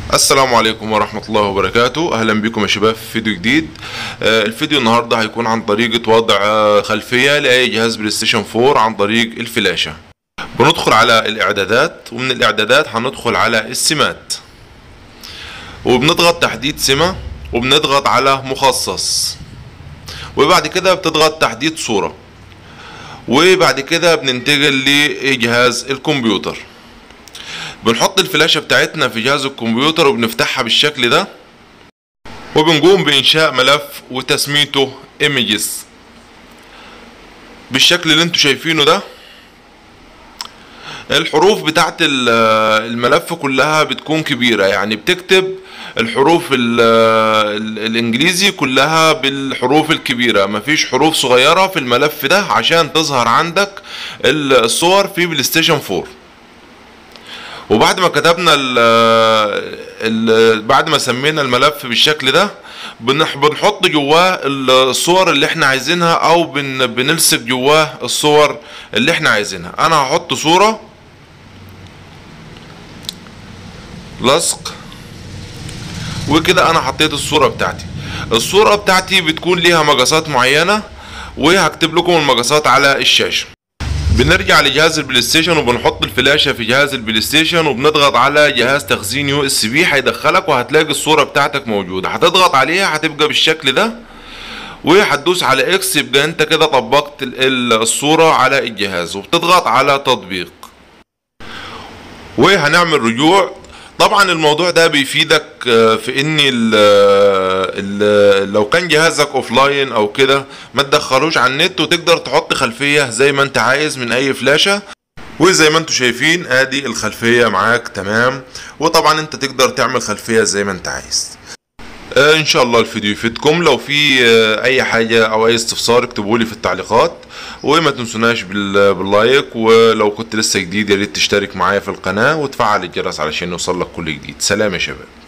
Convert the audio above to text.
السلام عليكم ورحمة الله وبركاته أهلا بكم يا شباب في فيديو جديد آه، الفيديو النهاردة هيكون عن طريقة وضع آه، خلفية لأي جهاز بلاي ستيشن 4 عن طريق الفلاشة بندخل على الإعدادات ومن الإعدادات هندخل على السمات وبنضغط تحديد سمة وبنضغط على مخصص وبعد كده بتضغط تحديد صورة وبعد كده بننتقل لجهاز الكمبيوتر بنحط الفلاشة بتاعتنا في جهاز الكمبيوتر وبنفتحها بالشكل ده وبنقوم بإنشاء ملف وتسميته images بالشكل اللي انتوا شايفينه ده الحروف بتاعت ال- الملف كلها بتكون كبيرة يعني بتكتب الحروف ال- ال- الانجليزي كلها بالحروف الكبيرة مفيش حروف صغيرة في الملف ده عشان تظهر عندك الصور في بلاي ستيشن 4 وبعد ما كتبنا ال ال بعد ما سمينا الملف بالشكل ده بنح- بنحط جواه الصور اللي احنا عايزينها او بن بنلصق جواه الصور اللي احنا عايزينها انا هحط صورة لصق وكده انا حطيت الصورة بتاعتي الصورة بتاعتي بتكون ليها مقاسات معينة وهكتب لكم المقاسات على الشاشة بنرجع لجهاز البلاي ستيشن وبنحط الفلاشة في جهاز البلاي ستيشن وبنضغط على جهاز تخزين يو اس بي هيدخلك وهتلاقي الصورة بتاعتك موجودة هتضغط عليها هتبقى بالشكل ده وهتدوس على اكس يبقى انت كده طبقت ال- ال- الصورة على الجهاز وبتضغط على تطبيق وهنعمل رجوع طبعا الموضوع ده بيفيدك آه، في ان ال ال لو كان جهازك اوفلاين او كده ما تدخلوش على النت وتقدر تحط خلفية زي ما انت عايز من اي فلاشة وزي ما انتم شايفين ادي الخلفية معاك تمام وطبعا انت تقدر تعمل خلفية زي ما انت عايز آه، ان شاء الله الفيديو يفيدكم لو في آه، اي حاجة او اي استفسار اكتبوا لي في التعليقات وما تنسوناش بال- باللايك ولو كنت لسه جديد يا ريت تشترك معايا في القناة وتفعل الجرس علشان يوصلك كل جديد سلام يا شباب